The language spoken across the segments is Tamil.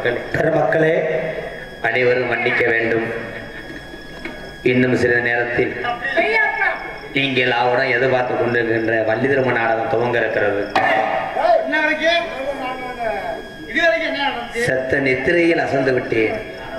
பெருமக்கள் பெருமக்களே அனைவரும் மன்னிக்க வேண்டும் இன்னும் சிறிது நேரத்தில் நீங்கள் அவருடன் எதிர்பார்த்து கொண்டிருக்கின்ற வள்ளி திருமண நாடகம் துவங்க இருக்கிறது என்ன வரைக்கும் இது வரைக்கும் என்ன நடந்துச்சு செத்த நித்திரையில் அசந்து விட்டேன்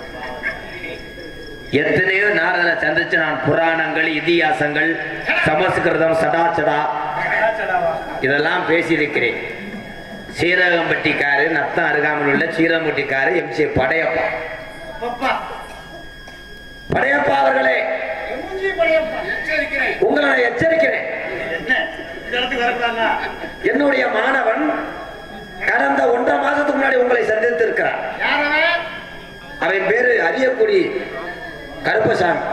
எத்தனையோ நாரதனை சந்திச்சு நான் புராணங்கள் இதிகாசங்கள் சமஸ்கிருதம் சடாச்சடா இதெல்லாம் பேசியிருக்கிறேன் சீரகம்பட்டிக்காரு நத்தம் அருகாமல் உள்ள சீரகம்பட்டிக்காரு எம் சி படையப்பா பப்பா படையப்பா அவர்களே மூஞ்சி படையப்பா எச்சரிக்கிறேன் உங்களை நான் எச்சரிக்கிறேன் என்ன இந்த இடத்துக்கு வரக்கூடாதா என்னுடைய மாணவன் கடந்த ஒன்றரை மாசத்துக்கு முன்னாடி உங்களை சந்தித்து இருக்கிறான் யாரவன் அவன் பேரு அரியக்குடி கருப்பசாமி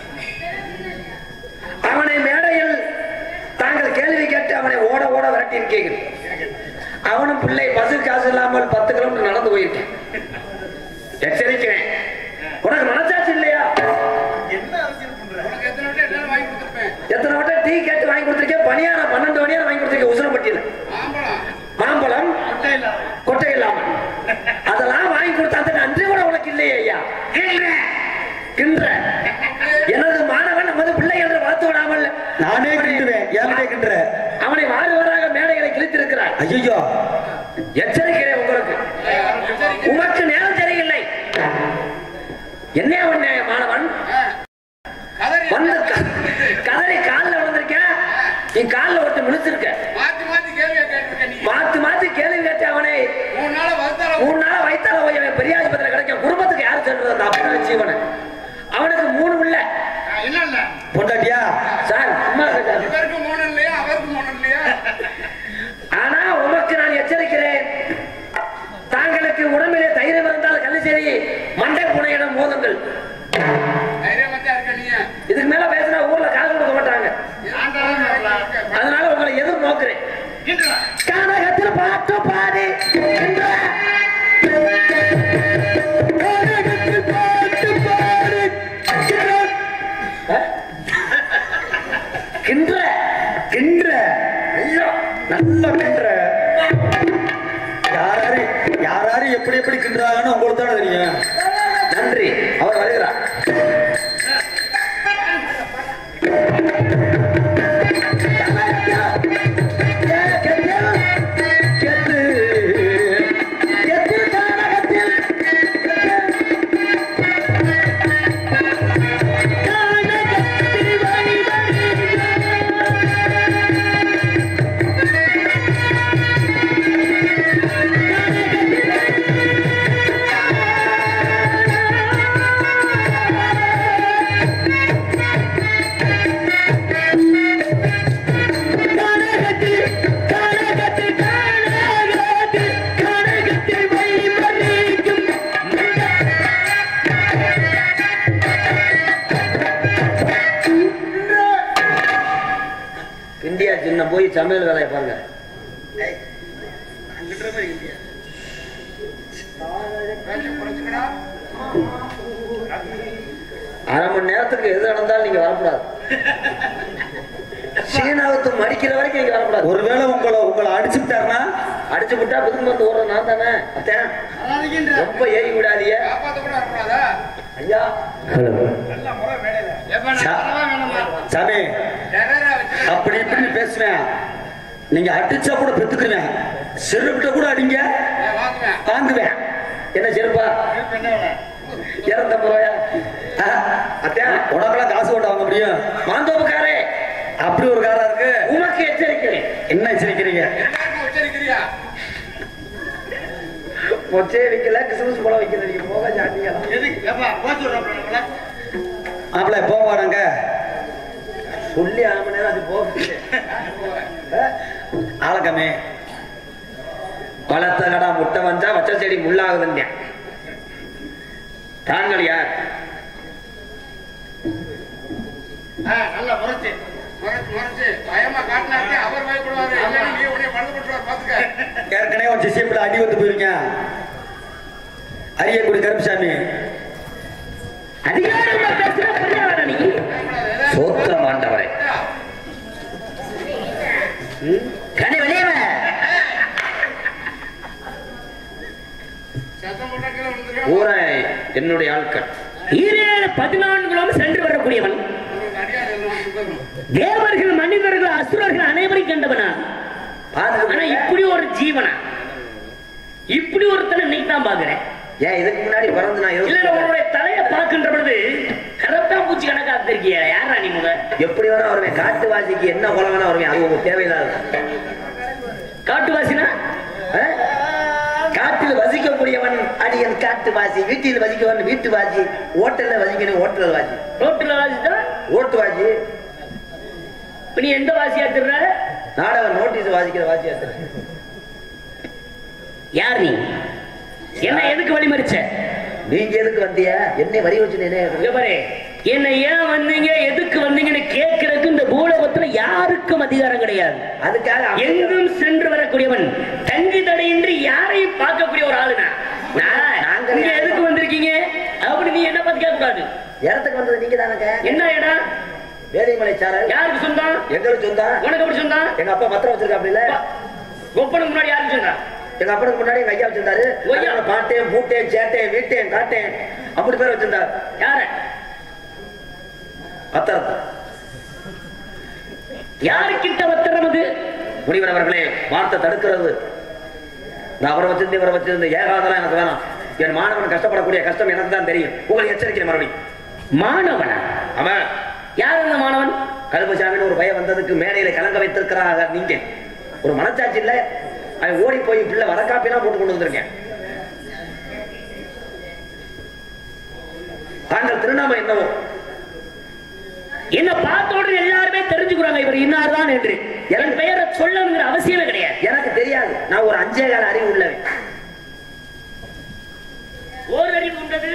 அவனை மேடையில் தாங்கள் கேள்வி கேட்டு அவனை ஓட ஓட விரட்டி இருக்கீர்கள் அவனும் பிள்ளை பஸ் காசு இல்லாமல் பத்து கிலோமீட்டர் நடந்து போயிருக்கேன் எச்சரிக்கிறேன் உனக்கு மனசாட்சி இல்லையா என்ன அரசியல் பண்ற உனக்கு எத்தனை விட்டு என்ன வாங்கி கொடுத்துருப்பேன் எத்தனை வட்டம் டீ கேட்டு வாங்கி கொடுத்துருக்கேன் பணியாரம் பன்னெண்டு மணியாரம் வாங்கி கொடுத்துருக்கேன் உசுரப்பட்டியில மாம்பழம் மாம்பழம் முட்டை இல்லாத கொட்டை இல்லாமல் அதெல்லாம் வாங்கி கொடுத்த அந்த நன்றி கூட உனக்கு இல்லையே ஐயா கின்ற எனது மாணவன் நமது பிள்ளை என்று வளர்த்து விடாமல் நானே கிண்டுவேன் ஏன்டே கிண்டுற அவனை வாருவராக மேடைகளை கிழித்திருக்கிறார் ஐயோ எச்சரிக்கிறேன் உங்களுக்கு உனக்கு நேரம் தெரியவில்லை என்ன அவன் மாணவன் கதறி வந்து க- கதறி காலில் விழுந்திருக்கேன் நீ காலில் ஒருத்தர் முடிச்சிருக்க மாத்தி மாத்தி கேள்வியா கேட்டிருக்க நீ மாத்தி மாத்தி கேள்வி கேட்டு அவனை மூணு நாள வந்தால மூணு நாளா வைத்தால போய் அவன் பெரியாஸ்பத்திரியில் கிடைக்க குடும்பத்துக்கு யார் சொல்றது அந்த அப்பன ஜீவனை அவனுக்கு மூணு பிள்ளை இல்ல இல்ல பொண்டாட்டியா சார் சும்மா இருங்க சார். இவருக்கு மூணு இல்லையா அவருக்கு மூணு இல்லையா ஆனா உமக்கு நான் எச்சரிக்கிறேன் தாங்களுக்கு உடம்பிலே தைரியம் இருந்தால் கல்லுச்சேரி மண்டை புனையிடம் மோதுங்கள் தைரியம் வந்தா இருக்க நீ இதுக்கு மேல பேசினா ஊர்ல காசு கொடுக்க மாட்டாங்க ஆண்டாலும் வரலாம் அதனால உங்களை எதிர் நோக்குறேன் கிண்டுடா. கனகத்தில் பாட்டு பாடி என்ற கனகத்தில் பாட்டு பாடு கின்ற கின்ற ஐயோ நல்ல கின்ற யாராரு யாராரு எப்படி எப்படி கிண்டுறாங்கன்னு உங்களுக்கு தானே தெரியும் நன்றி அவர் வருகிறார் இந்தியா சின்ன போய் சமையல் வேலையை பாருங்க அங்கிட்டு மாதிரி இல்லையா கொஞ்சம் குறைச்சுக்கடா அரை மணி நேரத்துக்கு எது நடந்தாலும் நீங்க வரக்கூடாது சீனாவுக்கு மடிக்கிற வரைக்கும் நீங்க வரக்கூடாது ஒருவேளை உங்களை உங்களை அடிச்சு விட்டாருன்னா அடிச்சு விட்டா புதுக்கு வந்து ஓடுற நான் தானே அத்தேன் அதாதிக்கின்ற ரொம்ப ஏறி விடாதீங்க காப்பாத்த கூட வரக்கூடாதா ஐயா நல்ல முறை வேலையில எப்ப நான் சா- வரவா வேணுமா சாமி டெரரா வச்சு அப்படி இப்படி பேசுவேன் நீங்க அடிச்சா கூட பெத்துக்குவேன் செருப்பிட்ட கூட அடிங்க வாங்குவேன் வாங்குவேன் என்ன செருப்பா திருப்பி என்ன வேலை இரநூத்தம்பது ரூபாயா அத்தேன் உனக்கெல்லாம் காசு போட்டு வாங்க முடியும் மாந்தோப்புக்காரே அப்படி ஒரு காரா இருக்கு உமக்கு எச்சரிக்கிறேன் என்ன வச்சிருக்கிறீங்க எல்லாருக்கும் உச்சரிக்கிறியா மொச்சே வைக்கல கிறிஸ்துமஸ் பழம் வைக்கல நீங்க போக ஜாட்டிக்கலாம் எதுக்கு எப்பா போச்சு விடுறாப்ல மாப்பிள்ள போக நாங்க சொல்லி அரை மணி நேரம் அது போக ஆளக்கமே வளர்த்த கடா முட்டை வந்தா வச்ச செடி முள்ளாகுதுங்க தாங்கள் யார் நல்லா முறைச்சு முறைச்சு முறைச்சு பயமா காட்டினாரு அவர் பயப்படுவாரு இல்லைன்னா நீ உடனே படுத்து போட்டுருவார் பாத்துக்க ஏற்கனவே ஒரு சிசியப்பில் அடி வந்து போயிருக்கேன் அரியக்குடி கருப்புசாமி அதிகாரமா பேசுற பெரியவனா நீ சோத்திரம் ஆண்டவரே கனி வெளியே வா. சத்தம் போட்டாக்க என்னுடைய ஆட்கள் ஈரேழு பதினான்கு கிலோமீட்டர் சென்று வரக்கூடியவன் உங்களுக்கு அடியார் எல்லாம் சுத்தரும். தேவர்கள் மனிதர்கள் அசுரர்கள் அனைவரையும் கண்டவனா ஆனா இப்படி ஒரு ஜீவனா இப்படி ஒருத்தனை இன்னைக்கு தான் பாக்குறேன் ஏன் இதுக்கு முன்னாடி பிறந்து நான் இல்ல யோசிச்சு உன்னுடைய தலையை பார்க்கின்ற பொழுது கரப்பா பூச்சி கணக்கா இருக்கிய யாரா நீ முத எப்படி வேணா வருவேன் காட்டுவாசிக்கு என்ன குலம் வேணா வருவேன் அது உங்களுக்கு தேவையில்லாத காட்டுவாசினா ஆ? காட்டில் வசிக்கக்கூடியவன் அடியன் காட்டு வாசி வீட்டில் வசிக்கவன் வீட்டு வாசி ஓட்டல்ல வசிக்கணும் ஓட்டல் வாசி ரோட்டுல வாசிட்டா ஓட்டு வாசி இப்ப நீ எந்த வாசியா திருற நாடகம் நோட்டீஸ் வாசிக்கிற வாசியா யார் நீ என்ன எதுக்கு வழிமறிச்ச நீங்க எதுக்கு வந்திய என்னை வரி வச்சு இங்க பாரு என்ன ஏன் வந்தீங்க எதுக்கு வந்தீங்கன்னு கேட்கறதுக்கு இந்த பூலோகத்துல யாருக்கும் அதிகாரம் கிடையாது அதுக்காக அவன் எங்கும் சென்று வரக்கூடியவன் தங்கி தடையின்றி யாரையும் பார்க்கக்கூடிய ஒரு ஆளுனா நான் நாங்க- இங்க எதுக்கு வந்திருக்கீங்க அப்படி நீ என்ன பத்தி கேட்க கூடாது இடத்துக்கு வந்தது நீங்க தானங்க என்ன இடம் வேதிமலை சாரல் யாருக்கு சொந்தம் எங்களுக்கு சொந்தா உனக்கு எப்படி சொந்தம் எங்க அப்பா பத்திரம் வச்சிருக்காப்ல இல்ல ஒப்பனுக்கு முன்னாடி யாருக்கு சொந்தம் எங்க அப்பனுக்கு முன்னாடி எங்க ஐயா வச்சிருந்தாரு ஐயா. அதனால பாட்டேன் பூட்டேன் சேட்டேன் வீட்டேன் காட்டேன் அப்படி பேர் வச்சிருந்தாரு யார பத்திரத்தை யாருக்கிட்ட பத்திரம் அது முனிவர் அவர்களே வார்த்தை தடுக்கிறது நான் அவரை வச்சிருந்து இவரை வச்சிருந்து ஏகாதெல்லாம் எனக்கு வேணாம் என் மாணவன் கஷ்டப்படக்கூடிய கஷ்டம் எனக்கு தான் தெரியும் உங்களை எச்சரிக்கிறேன் மறுபடியும் மாணவனா அவன் யார் அந்த மாணவன் கருப்பசாமின்னு ஒரு பையன் வந்ததுக்கு மேடையில கலங்க வைத்திருக்கிறாங்க நீங்க ஒரு மனச்சாட்சி இல்ல அவன் ஓடி போய் பிள்ளை வரக்காப்பிலாம் போட்டு கொண்டு வந்திருக்கேன் தாங்கள் திருநாமம் என்னவோ என்ன பார்த்த உடனே எல்லாருமே தெரிஞ்சுக்கிறாங்க இவர் இன்னார்தான் என்று என் பெயரை சொல்லணுங்கிற அவசியமே கிடையாது எனக்கு தெரியாது நான் ஒரு அஞ்சே கால அறிவு உள்ளவன் ஓரறிவு கொண்டது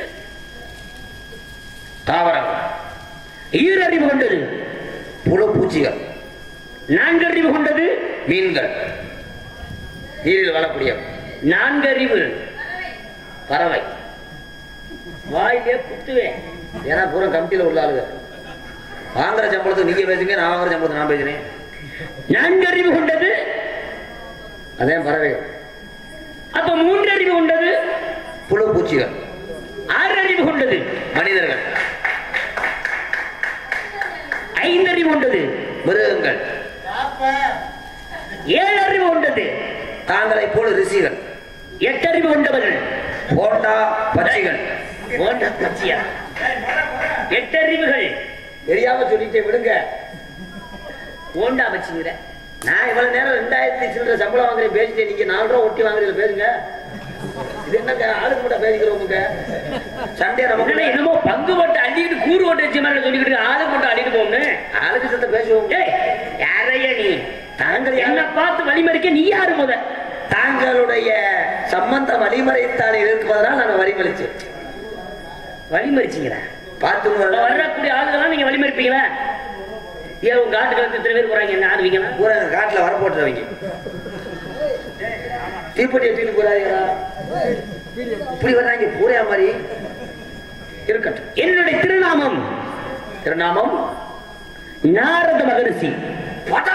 தாவரங்கள் ஈரறிவு கொண்டது புழு பூச்சிகள் நான்கறிவு கொண்டது மீன்கள் நீரில் வாழக்கூடிய நான்கறிவு பறவை வாயிலே குத்துவேன் ஏன்னா பூரா கமிட்டியில உள்ள ஆளுங்க வாங்குற சம்பளத்துக்கு நீங்க பேசுங்க நான் வாங்குற சம்பளத்துக்கு நான் பேசுறேன் நான்கறிவு கொண்டது அதே பறவை அப்ப மூன்றறிவு கொண்டது புழு பூச்சிகள் ஆறறிவு கொண்டது மனிதர்கள் ஐந்தறிவு கொண்டது மிருகங்கள் ஏழறிவு கொண்டது தாங்களை போல ரிஷிகள் எட்டறிவு கொண்டவர்கள் போண்டா பச்சைகள் போன்ற பச்சையா எட்டறிவுகள் தெரியாம சொல்லிட்டே விடுங்க ஓண்டா வச்சுங்கிற நான் இவ்வளவு நேரம் ரெண்டாயிரத்தி சில்லற சம்பளம் வாங்குறேன் பேசிட்டேன் நீங்க நாலு ரூபா ஒட்டி வாங்குறீங்க பேசுங்க இது என்னங்க ஆளுக்கு மட்டும் பேசிக்கிறவங்க சண்டே உடனே நமக்கு என்னமோ பங்கு போட்டு அள்ளிக்கிட்டு கூறு ஓட்டு வச்ச மாதிரி சொல்லிக்கிட்டு ஆளு போட்டு அள்ளிட்டு போகணும் ஆளுக்கு சத்த பேசுவோம் ஏய் யாரையா நீ தாங்கள் என்ன யார- பார்த்து வழிமறிக்க நீ யாரு முத தாங்களுடைய சம்பந்த வழிமுறைத்தான் இருப்பதனால் நான் வழிமறிச்சேன் வழிமறிச்சீங்களா பார்த்து இப்ப வரக்கூடிய ஆளுகெல்லாம் நீங்க வழிமறிப்பீங்களா ஏன் உங்க காட்டுக்கு வந்து இத்தனை பேர் போறாங்க என்ன ஆடுவீங்களா பூரா எங்க காட்டுல வர போட்டுறவங்க தீப்பெட்டி எடுத்துட்டு போறாங்களா இப்படி வர்றாங்க பூரா மாதிரி இருக்கட்டும் என்னுடைய திருநாமம் திருநாமம் நாரத மகரிஷி பதா!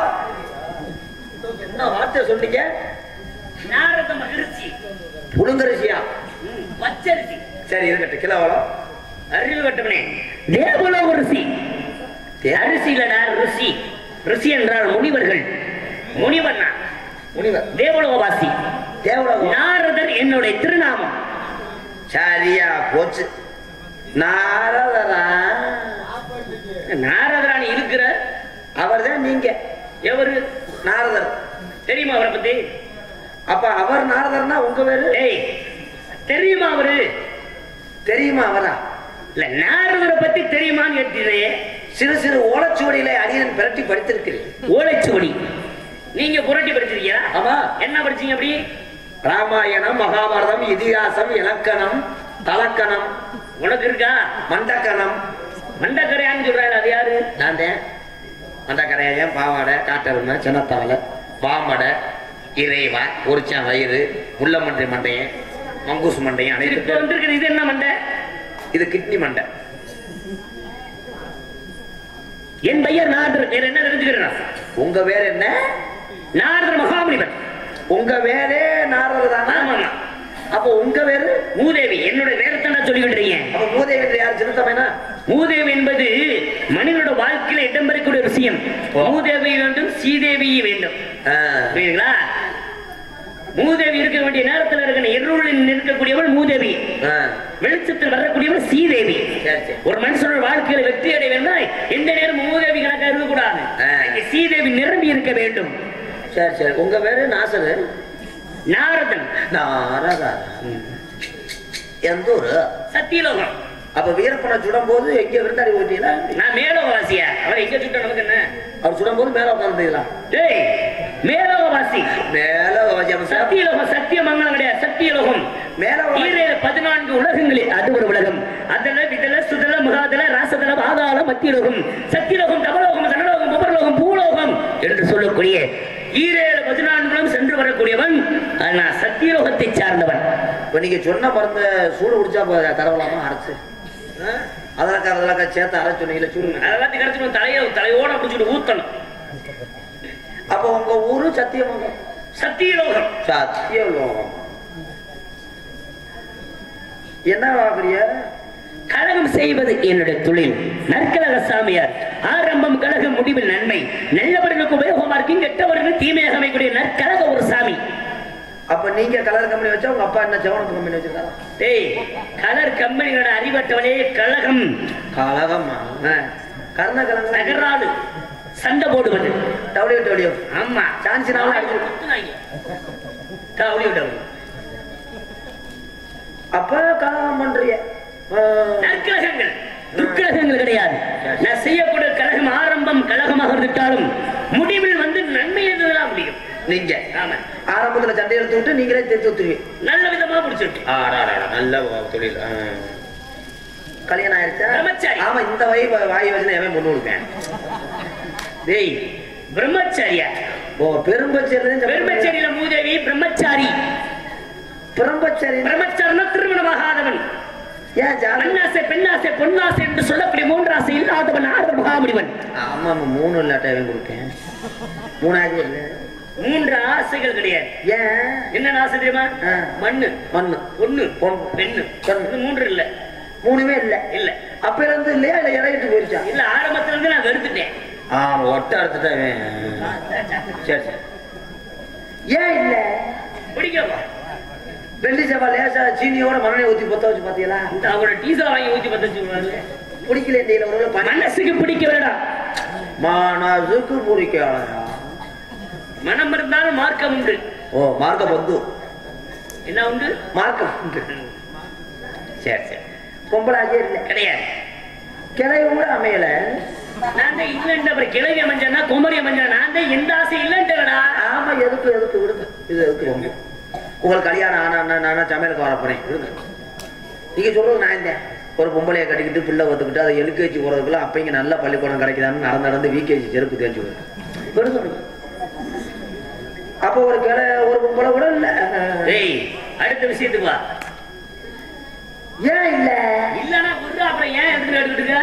என்ன வார்த்தை சொன்னீங்க நாரத மகரிஷி புழுங்கரிசியா ம், பச்சரிசி சரி இருக்கட்டும் கிலோவலம் அறிவு கட்டவனே தேவலோக ரிஷி அரிசி இல்லடா ரிஷி ரிஷி என்றால் முனிவர்கள் முனிவண்ணா முனிவர் தேவலோகவாசி தேவலோகம் நாரதர் என்னுடைய திருநாமம் சரியா போச்சு நாரதரா நாரதராணி இருக்கிற அவர்தான் நீங்க எவரு நாரதர் தெரியுமா அவரை பத்தி அப்ப அவர் நாரதர்னா உங்க பேரு ஏய் தெரியுமா அவரு தெரியுமா அவரா இல்ல நாரதரை பத்தி தெரியுமான்னு கேட்டீங்களே சிறு சிறு ஓலச்சுவடியில அடியன் பிரட்டி படித்திருக்கிறேன் ஓலைச்சுவடி நீங்க புரட்டி படிச்சிருக்கீங்களா ஆமா என்ன படிச்சீங்க அப்படி ராமாயணம் மகாபாரதம் இதிகாசம் இலக்கணம் தலக்கணம் உனக்கு இருக்கா மண்டக்கணம் மண்டக்கரையான்னு சொல்றாரு அது யாரு நான் தான் மண்டக்கரையன் பாவாடை காட்டருமை சின்னத்தவலை பாம்படை இறைவா உரிச்சான் வயிறு முள்ளமன்றி மண்டையன் மங்கூஸ் மண்டையன் இப்ப அனைத்து பேரும். வந்திருக்குது இது என்ன மண்டை இது கிட்னி மண்டை என் பெயர் நாரதர் வேற என்ன தெரிஞ்சுக்கிறேன் உங்க பேர் என்ன நாரதர் மகாமுனிவர் உங்க பேரே நாரதர் தானா ஆமாமா அப்போ உங்க பேரு மூதேவி என்னுடைய வேறத்தனை சொல்லிவிடுறீங்க அப்ப மூதேவி என்று யார் சின்னத்தமைனா மூதேவி என்பது மனிதனோட வாழ்க்கையில இடம்பெறக்கூடிய ஒரு விஷயம் மூதேவி வேண்டும் சீதேவி வேண்டும் புரியுதுங்களா மூதேவி இருக்க வேண்டிய நேரத்தில் இருக்கிற இருளில் இருக்கக்கூடியவள் மூதேவி வெளிச்சத்தில் வரக்கூடியவள் சீதேவி சரி, சரி. ஒரு மனுஷனோட வாழ்க்கையில வெற்றி அடைய வேண்டும் எந்த நேரம் மூதேவி கணக்கா இருக்கக்கூடாது ஆ. அங்கே சீதேவி நிரம்பி இருக்க வேண்டும் சரி சரி உங்க பேரு நாசரு நாரதன் நாரதா எந்த ஊரு சத்தியலோகம் அப்ப வீரப்பனை சுடும் போது எங்க விருந்தாடி போயிட்டீங்களா நான் மேலோகவாசியா அவன் எங்க சுட்ட நமக்கு என்ன அவர் சுடும் போது மேல உட்காந்துங்களா டேய் மேலோகவாசி மேல வஜம் சார். சத்தியலோகம் சத்தியமங்கலம் கிடையாது சத்தியலோகம் மேல வா- ஈரேழு பதினான்கு உலகங்களில் அது ஒரு உலகம் அதல விதல சுதல முகாதல ராசதல பாதாள மத்தியலோகம் சத்தியலோகம் தவலோகம் தனலோகம் புபர்லோகம் பூலோகம் என்று சொல்லக்கூடிய ஈரேழு பதினான்குலும் சென்று வரக்கூடியவன் நான் சத்தியலோகத்தை சார்ந்தவன் இப்ப நீங்க சொன்ன மருந்த சூடு குடிச்சா ப- தரவலாமா அரைச்சு ஆ? அதெல்லாம் அதெல்லாம் சேர்த்து அரைச்சு சொன்னீங்களே சூடு அதெல்லாம் கிடைச்சிடும் தலைய தலையோட பிடிச்சிட்டு ஊத்தணும் அப்ப உங்க ஊரு சத்தியமங்கலம் சத்தியலோகம் சத்தியலோகம் என்ன வாக்குறிய கழகம் செய்வது என்னுடைய தொழில் நற்கழக சாமியார் ஆரம்பம் கழகம் முடிவில் நன்மை நல்லவர்களுக்கு உபயோகமா இருக்கும் கெட்டவர்களுக்கு தீமையாக அமைக்கூடிய நற்கழக ஒரு சாமி அப்ப நீங்க கலர் கம்பெனி வச்சா உங்க அப்பா என்ன ஜவனத்து கம்பெனி வச்சிருக்காரா டேய் கலர் கம்பெனிகளோட அறிவட்டவனே கழகம் கழகம்மா கர்ண கலங்க நகராடு சண்டை போடுவது டபிள்யூ டபிள்யூ ஆமா சான்ஸ் நாளும் அடிச்சு குத்துனாங்க. கவுளி விட்டவங்க. அப்ப கலகம் பண்றீங்க ஆ, நற்கழகங்கள் துக்கழகங்கள் கிடையாது நான் செய்யக்கூடிய கழகம் ஆரம்பம் கழகமாக இருந்துட்டாலும் முடிவில் வந்து நன்மை என்றுதான் முடியும் நீங்க ஆமா ஆரம்பத்துல சண்டை எடுத்து விட்டு நீங்களே தேர்த்து ஊத்துருவீங்க நல்ல விதமா முடிச்சுட்டு நல்ல தொழில் கல்யாணம் ஆயிருச்சா பிரம்மச்சாரி. ஆமா இந்த வாய் வாய் வச்சு எவன் பொண்ணு கொடுப்பேன் டேய் பிரம்மச்சாரியா ஓ பெரும்பச்சேரி பெருமச்சேரியில மூதேவி பிரம்மச்சாரி பெரும்பச்சேரி பிரம்மச்சாரனா திருமணமாகாதவன் ஏன் ஜாதி பெண்ணாசை பெண்ணாசை பொன்னாசை என்று சொல்லக்கூடிய மூன்றாசை இல்லாதவன் ஆர்வ மகாமுடிவன் ஆமா ஆமா மூணு இல்லாட்ட அவன் கொடுப்பேன் மூணாவது இல்ல மூன்று ஆசைகள் கிடையாது ஏன் என்ன ஆசை தெரியுமா ஆ. மண்ணு மண்ணு பொண்ணு பொன். பெண்ணு பொண்ணு. இது மூன்று இல்ல மூணுமே இல்ல இல்ல அப்ப இருந்து இல்லையா இல்ல இறங்கிட்டு போயிருச்சா இல்ல ஆரம்பத்துல இருந்து நான் வெறுத்துட்டேன் ஆமா ஒட்ட அறுத்துட்டேன் சரி சரி ஏன் இல்ல பிடிக்கவா வெள்ளி செவ்வா லேசா சீனியோட மண்ணெண்ணெய் ஊத்தி பொத்த வச்சு பாத்தீங்களா இந்த அவரோட டீசல் வாங்கி ஊத்தி பத்த வச்சுருவாங்க பிடிக்கல இந்த ஒரு பணி மனசுக்கு பிடிக்க வேண்டாம் மனசுக்கு பிடிக்கலையா மனம் இருந்தாலும் மார்க்கம் உண்டு ஓ மார்க்க பந்து என்ன உண்டு மார்க்கம் உண்டு சரி சரி பொம்பளாக்கே இல்ல கிடையாது கிளை கூட அமையல நான் தான் இல்லைன்ற அப்புறம் கிழவி அமைஞ்சனா குமரி அமைஞ்சா நான் தான் எந்த ஆசை இல்லைன்றடா ஆமா எதுக்கு எதுக்கு விடுங்க இது எதுக்கு ரொம்ப உங்களுக்கு கல்யாணம் ஆனா நானா சமையலுக்கு வர போறேன் விடுங்க நீங்க சொல்றது நான் இந்த ஒரு பொம்பளையை கட்டிக்கிட்டு பிள்ளை ஒத்துக்கிட்டு அதை எல்கேஜி போறதுக்குள்ள அப்ப இங்க நல்ல பள்ளிக்கூடம் கிடைக்குதான்னு நடந்து நடந்து விகேஜி செருப்பு தேய்ச்சி விடுங்க விடுங்க விடுங்க. அப்போ ஒரு கிளை ஒரு பொம்பளை கூட இல்ல டேய் அடுத்த விஷயத்துக்கு வா ஏன் இல்ல இல்லனா விடுற அப்புறம் ஏன் எடுத்துட்டு எடுத்துட்டு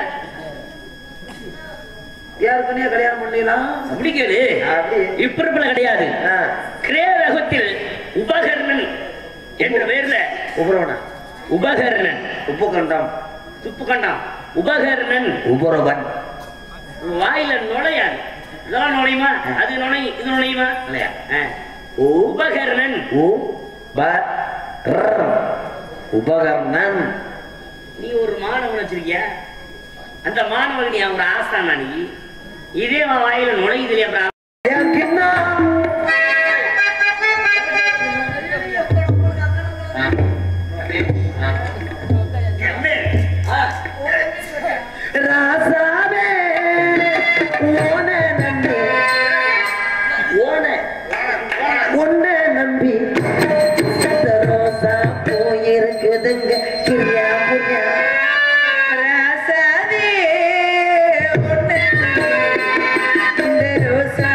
யாருக்குன்னே கல்யாணம் பண்ணலாம் அப்படி கேளு அப்படி. இப்பிறப்புல கிடையாது ஆ, கிரேரகத்தில் உபகரணன் என்ற பெயர்ல உபரவனா உபகரணன் உப்பு கண்டம் துப்பு கண்டான் உபகரணன் உபரவன் வாயில நுழையாது இதான் நுழையுமா அது நுழையும் இது நுழையுமா இல்லையா? ஆ. உ உபகரணன் உ ப ர. உபகரணன் நீ ஒரு மாணவன் வச்சிருக்கியா அந்த மாணவன் நீ அவங்க ஆஸ்தானா நீ இதே அவன் வாயில நுழையுது இல்லையா அப்புறம் என் கிண்ணம் ராசாவே ஓன நம்பி ஓன ஒன்ன நம்பி சத்த ரோசா போயிருக்குதுங்க கிரியா புரியா ராசாவே ஒன்ன நம்பி இந்த ரோசா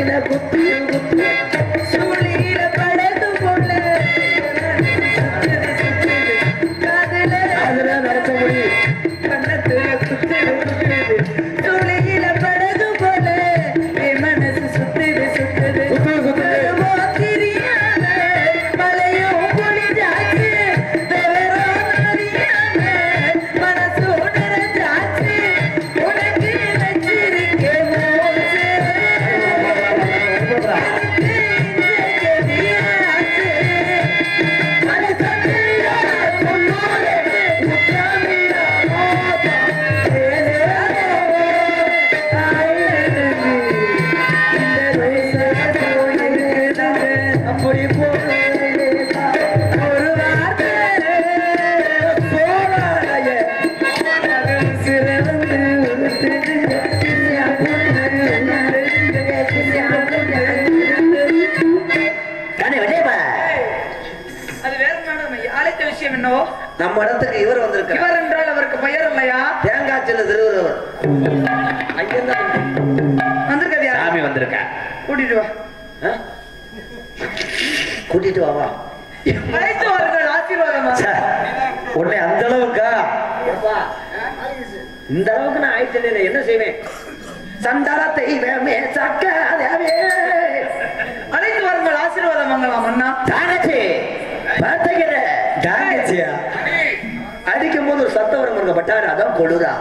சூழியில குத்து குத்து சூழியில படகு போல அதுல நடத்த முடியும் கண்ணத்துல குத்துது குத்துது சூழியில படகு போல என் மனசு சுத்துது சுத்துது வருமோ தெரியாம மலையும் பொழிஞ்சாச்சு விவரம் அறியாம மனசு உணர்ந்தாச்சு உனக்கு வச்சிருக்கேன் மூச்சு. எனக்கு இந்த கதியாச்சு. அது சத்தியா சொன்னோரே, முத்தாமியா மோதா. ஏலேலோ, ஆயிரமே. இந்த ரோசா போயிருந்தது, அப்படி போகிறதா. ஒரு வார்த்தை போராய அது சிறந்து உருட்டுதுங்க. கிசியா பொண்ணு, உருட்டுதுங்க. கிசியா பொண்ணு, உருட்டுதுங்க. கண்ணே விஜயப்பா அது வேற மேடம் அழைத்த விஷயம் என்னவோ நம்ம இடத்துக்கு இவர் வந்திருக்கார் இவர் என்றால் அவருக்கு பெயர் இல்லையா தேங்காய் சின்ன திருவுருவர் ஐயன் வந்திருக்கது யார் சாமி வந்திருக்கா கூட்டிட்டு வா கூட்டிட்டு வா வா அழைத்து வாருங்கள் ஆசீர்வாதமா ச்சே, உன்னை அந்த அளவுக்கா எப்பா, இந்த அளவுக்கு நான் ஆயிட்டேன் என்ன செய்வேன் சந்தான தெய்வமே சக்காதவே அழைத்து வாருங்கள் ஆசீர்வாதம் வாங்கலாம் அண்ணா தானச்சி பார்த்துக்கிற தானச்சியா அடிக்கும் போது ஒரு சத்தம் வரும் பாருங்க பட்டாரு அதான் கொழுரா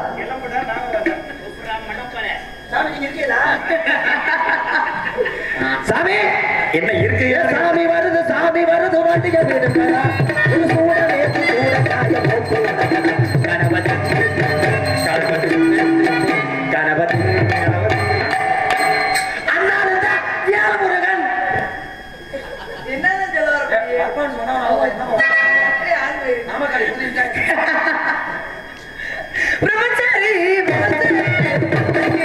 சாமி நீங்க இருக்கீங்களா சாமி என்ன இருக்கு சாமி வருது சாமி வருது வண்டிய விடுங்களா ஒரு சூட வேட்டி சூட காய போட்டு கணபதி கணபதி கணபதி அண்ணானந்தா வியாழமுருகன் என்னன்னு சொல்ல வர பிரம்மச்சாரி பிரம்மச்சாரி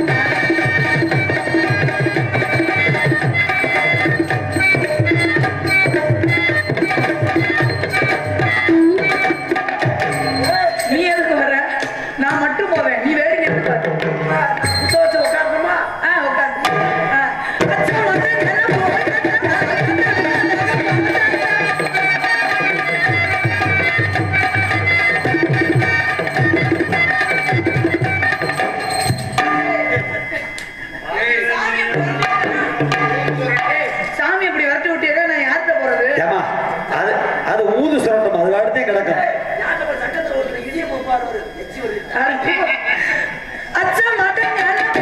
நீ எதுக்கு வர நான் மட்டும் போவேன் நீ வேடிக்கை எடுத்து பாரு குத்த வச்சு உட்காரணுமா ஆ உட்காந்து அச்சா வந்து நிலம் சாமி இப்படி விரட்டி விட்டியதா நான் யார்கிட்ட போறது ஏமா அது அது ஊது சுரண்டும் அது வாடத்தே கிடக்கும் சட்டத்தில் ஒரு இடிய போப்பார் ஒரு எச்சி ஒரு அச்சா மாட்டேன்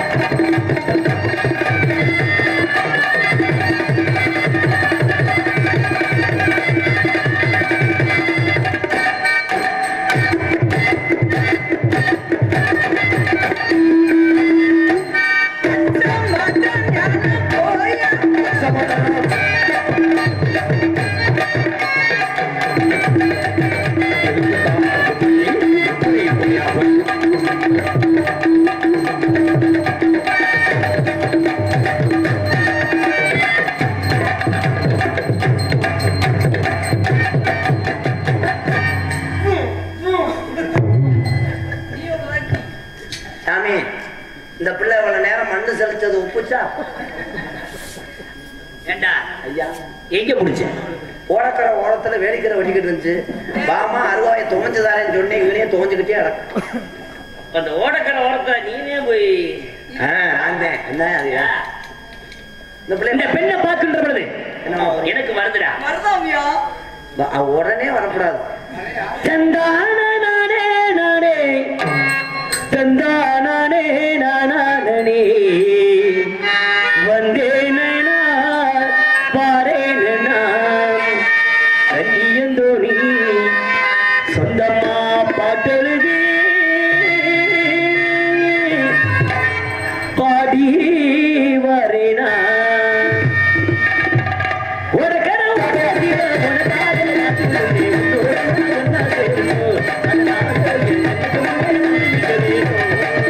சாமி இந்த பிள்ளை இவ்வளவு நேரம் மண்ணு செலுத்தது உப்புச்சா ஏண்டா ஐயா எங்க முடிச்ச ஓடக்கரை ஓரத்துல வேடிக்கரை வெட்டிக்கிட்டு இருந்துச்சு பாமா அருவாயை துவஞ்சுதாரேன்னு சொன்னேன் இவனே துவஞ்சுக்கிட்டே கிடக்கும் அந்த ஓடக்கரை ஓரத்துல நீனே போய் ஆ, நான் தான். என்ன அது இந்த பிள்ளை இந்த பெண்ணை பார்க்கின்ற பொழுது என்னம்மா வரும்? எனக்கு வருதுடா மருதாமியா வ- அவ உடனே வரக்கூடாது தந்தானே நானே தந்தானே நானே வந்தேன் பாரேன் கண்ணியந்தோணி சொந்தமா பாட்டெழுதி பாடி வரேனா ஒரு கனவு பேசின ஒரு காதல் நாட்டுக்கு ஒரு நாள் தெரியும் அந்த நாள் எனக்கு தெரியும்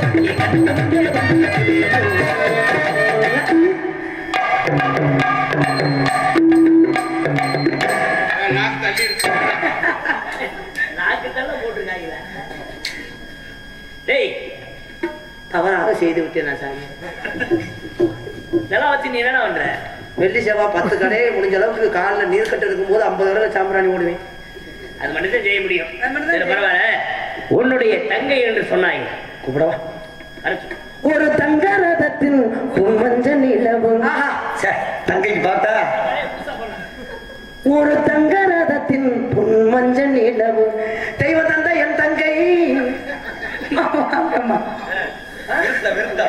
நாக்கு தள்ளி இருக்கு நாக்குத்தெல்லாம் போட்டிருக்காங்களா டேய் தவறாக செய்து விட்டேன் நான் சாமி இதெல்லாம் வச்சு நீ என்னடா பண்ற வெள்ளி செவ்வாய் பத்து கடையை முடிஞ்ச அளவுக்கு காலில் நீர் கட்டு இருக்கும்போது ஐம்பது தடவை சாம்பிராணி ஓடுவேன் அது மட்டும் தான் செய்ய முடியும் அது மட்டும் தான் சரி, பரவாயில்ல உன்னுடைய தங்கை என்று சொன்னாங்க கூப்பிடவா அரைச்சு. ஒரு தங்க ரதத்தில் மஞ்ச நிலவு சே, தங்கைக்கு பார்த்தா ஒரு தங்க ரதத்தின் பொன் மஞ்ச நிலவு தெய்வ தந்த என் தங்கை விருந்தா, விருந்தா.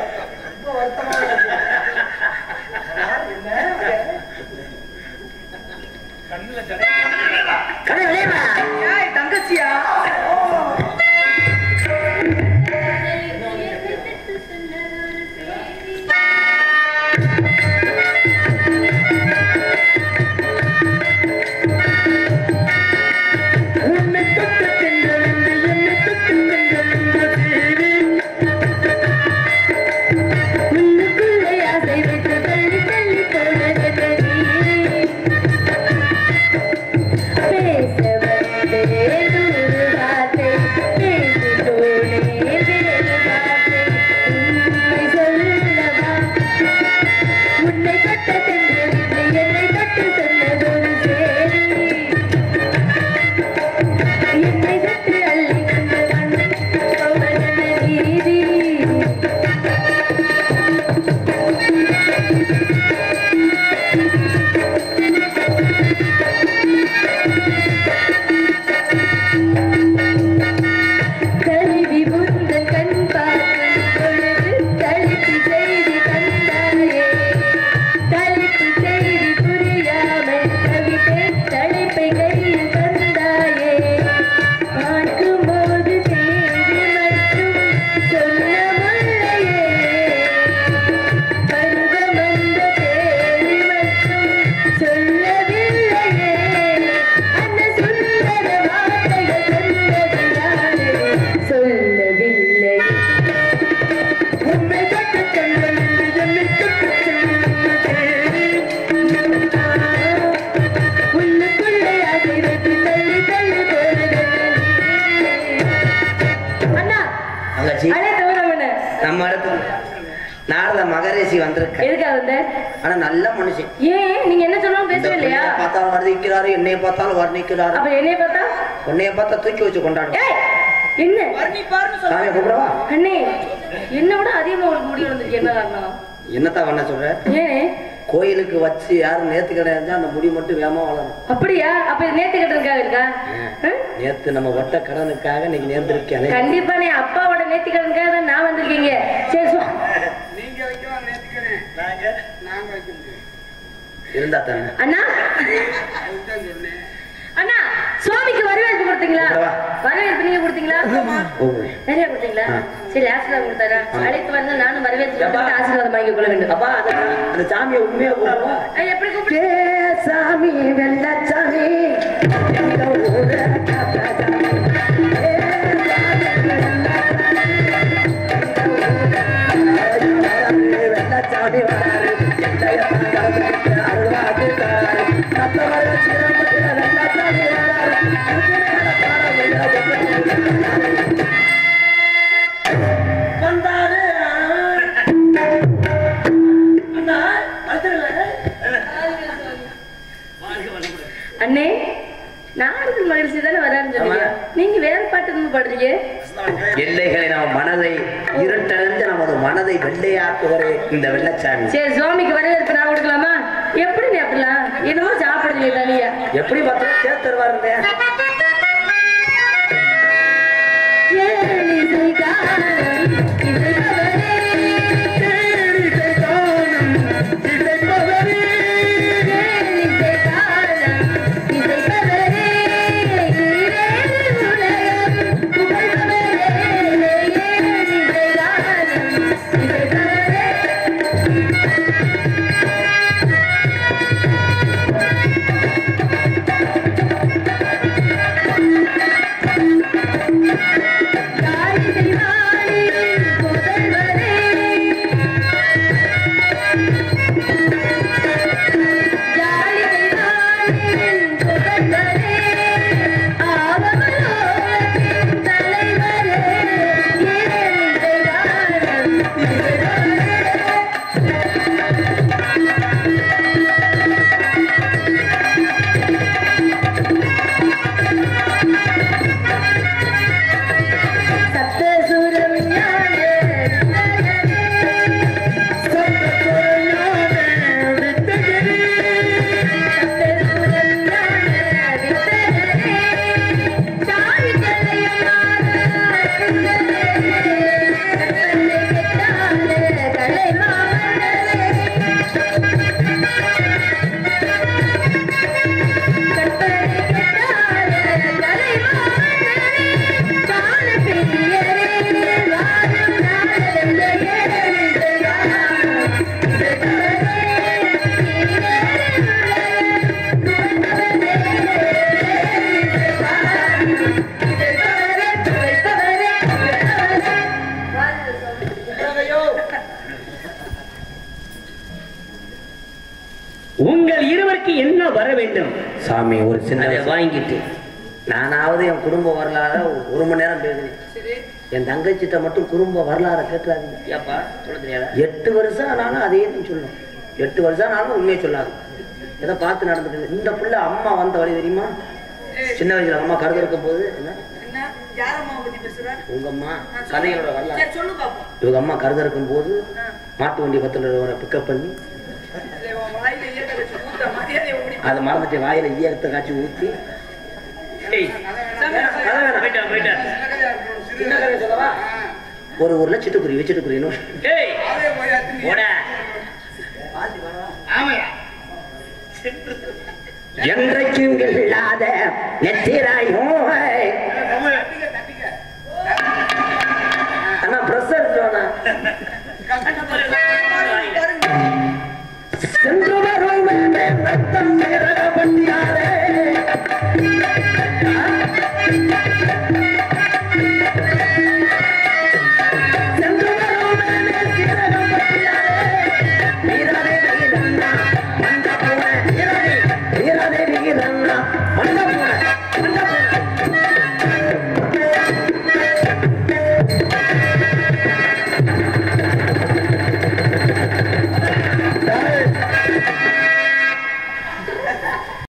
கடை விளையாடா ஏய் தங்கச்சியா உன்னை தொட்டு சென்றென்று என்னை தொட்டு சென்றென்று தேவி உள்ளுக்குள்ளே ஆசை வைத்து தள்ளி தள்ளி போனது நீ பேச வந்தேன் ஒரு வார்த்தை பேசி போனேன் வேறு வார்த்தை உண்மை சொல்லவா உன்னை தொட்ட தென்றலின்றி என்னை தொட்டு சொன்னதொரு சேரி என்னை தொட்டு அள்ளி கொண்டு வந்து போவதென்ன நீதி கல்வி முந்தன் கண் பார்க்கும் பொழுது தலைப்பு செய்தி தந்தாயே தலைப்பு செய்தி புரியாமல் தவித்தேன் தலைப்பை கையில் தந்தாயே பார்க்கும்போது செய்தி மட்டும் சொல்ல முல்லையே பருவம் வந்த பேரி மட்டும் சொல்லவில்லையே அந்த சுந்தர வார்த்தைகள் சொன்னது யாரு சொல்லவில்லை உன்னை தொட்டு சென்றென்று என்னை தொட்டு சென்றென்று தேவி உள்ளுக்குள்ளே அதை வைத்து தள்ளி தள்ளி போனது அண்ணா தங்கச்சி அண்ணே தவிர நம்ம இடத்துல நாரத மகரேசி வந்திருக்க எதுக்காக வந்த ஆனா நல்ல மனுஷன் ஏன் நீங்க என்ன சொன்னாலும் இந்த பேசவே இல்லையா பிள்ளைய பார்த்தாலும் வர்ணிக்கிறாரு என்னைய பார்த்தாலும் வர்ணிக்கிறாரு அப்ப என்னைய பார்த்தா உன்னைய பார்த்தா தூக்கி வச்சு கொண்டாடும் ஏய் என்ன வர்ணி பாருன்னு சொல்ல சாமியை கூப்பிடவா அண்ணே என்ன விட அதிகமா உங்களுக்கு முடி வந்திருக்கு என்ன காரணம் என்னத்தான் பண்ண சொல்ற ஏன் கோயிலுக்கு வச்சு யாரும் நேத்து கிடையாது அந்த முடி மட்டும் வேகமா வளரும் அப்படியா அப்ப இது நேத்து கட்டுறதுக்காக இருக்கா ஆ? நேத்து நம்ம ஒட்ட கடனுக்காக இன்னைக்கு நேர்ந்திருக்கேன் கண்டிப்பா நீ அப்பாவோட நேத்தி கடனுக்காக தான் நான் வந்திருக்கீங்க சரி சொ- நீங்க வைக்கலாம் நேத்துக்கிறேன் நாங்க வைக்க முடியும் இருந்தா தானே அண்ணா அதுதான் சொன்னேன் அண்ணா சுவாமிக்கு வரவேற்பு கொடுத்தீங்களா கொடுத்தவா. வரவேற்பு நீங்க கொடுத்தீங்களா ஓ நிறைய கொடுத்தீங்களா சரி ஆசீர்வாதம் கொடுத்தாரா அழைத்து வந்து நானும் வரவேற்பு கொடுத்துட்டு ஆசீர்வாதம் வாங்கி கொள்ள வேண்டும் அப்பா அந்த அந்த சாமியை உண்மையா கூப்பிடுவா அஹ் எப்படி கூப்பிடு ஏ சாமி வெள்ளச்சாமி எங்க ஊர காப்பாத்தாமி. ஏ சாமி வெள்ளச்சாமி வராரு. எந்தைய தாங்காது, அருள்வாக்கு தராரு. நத்தவர சிரமத்தில வெள்ளச்சாமி வராரு. உண்மையான பாடல் வந்தாரு அண்ணா அடுத்ததுல அண்ணே நாரதன் மகிழ்ச்சி தானே வரான்னு சொன்னீங்க ஆமா. நீங்க வேற பாட்டு இருந்து பாடுறீங்க எல்லைகளை நம்ம மனதை இருட்டடைந்து நமது மனதை வெள்ளையாக்குவரே இந்த வெள்ளச்சாமி சரி சுவாமிக்கு வரவேற்பு நான் கொடுக்கலாமா எப்படி நீ அப்படிலாம் என்னமோ சாப்பிடுறீங்க தனியா எப்படி பார்த்தா சேர்த்து தருவாருங்க ஏழிசை கானம் இசைப்பவரே. ஏழிசை கானம் இசைப்பவரே. ஈரேழு உலகம் புகழ்பவரே. ஏழிசை கானம் இசைப்பவரே. காளிசை வாணி உனக்கு என்ன வர வேண்டும் சாமி ஒரு சின்ன அதை வாங்கிட்டு நானாவது என் குடும்ப வரலாறு ஒரு மணி நேரம் பேசுறேன் என் தங்கச்சிட்ட மட்டும் குடும்ப வரலாறு கேட்கறாதீங்க ஏப்பா சொல்ல தெரியாதா எட்டு வருஷம் ஆனாலும் அதே தான் சொல்லணும் எட்டு வருஷம் ஆனாலும் உண்மையை சொல்லாது ஏதோ பார்த்து நடந்துட்டு இந்த புள்ள அம்மா வந்த வழி தெரியுமா சின்ன வயசுல அம்மா கருது இருக்கும் போது என்ன என்ன யாரம்மா பத்தி பேசுற உங்க அம்மா கதைகளோட வரலாறு சரி, சொல்லு பாப்போம் இவங்க அம்மா கருது இருக்கும் போது மாட்டு வண்டி பத்துல பிக்கப் பண்ணி இல்லை, உன் வாயில ஈரத்தை வச்சு ஊத்த மரியாதையை ஓடி அதை மறந்துட்டு வாயில ஈரத்தை காய்ச்சி ஊத்தி ஏய், சாமி, கதை வேணாம். போயிட்டான் போயிட்டான் சின்ன கதையா இருக்கணும் சிறு சின்ன கதை சொல்லவா ஒரு ஊர்ல சிட்டுக்குருவி சிட்டுக்குருவி இன்னும் ஏய் அதே போய் அத்தினி போடா ஆமையா என்றைக்கும் இல்லாத நெத்திராயும்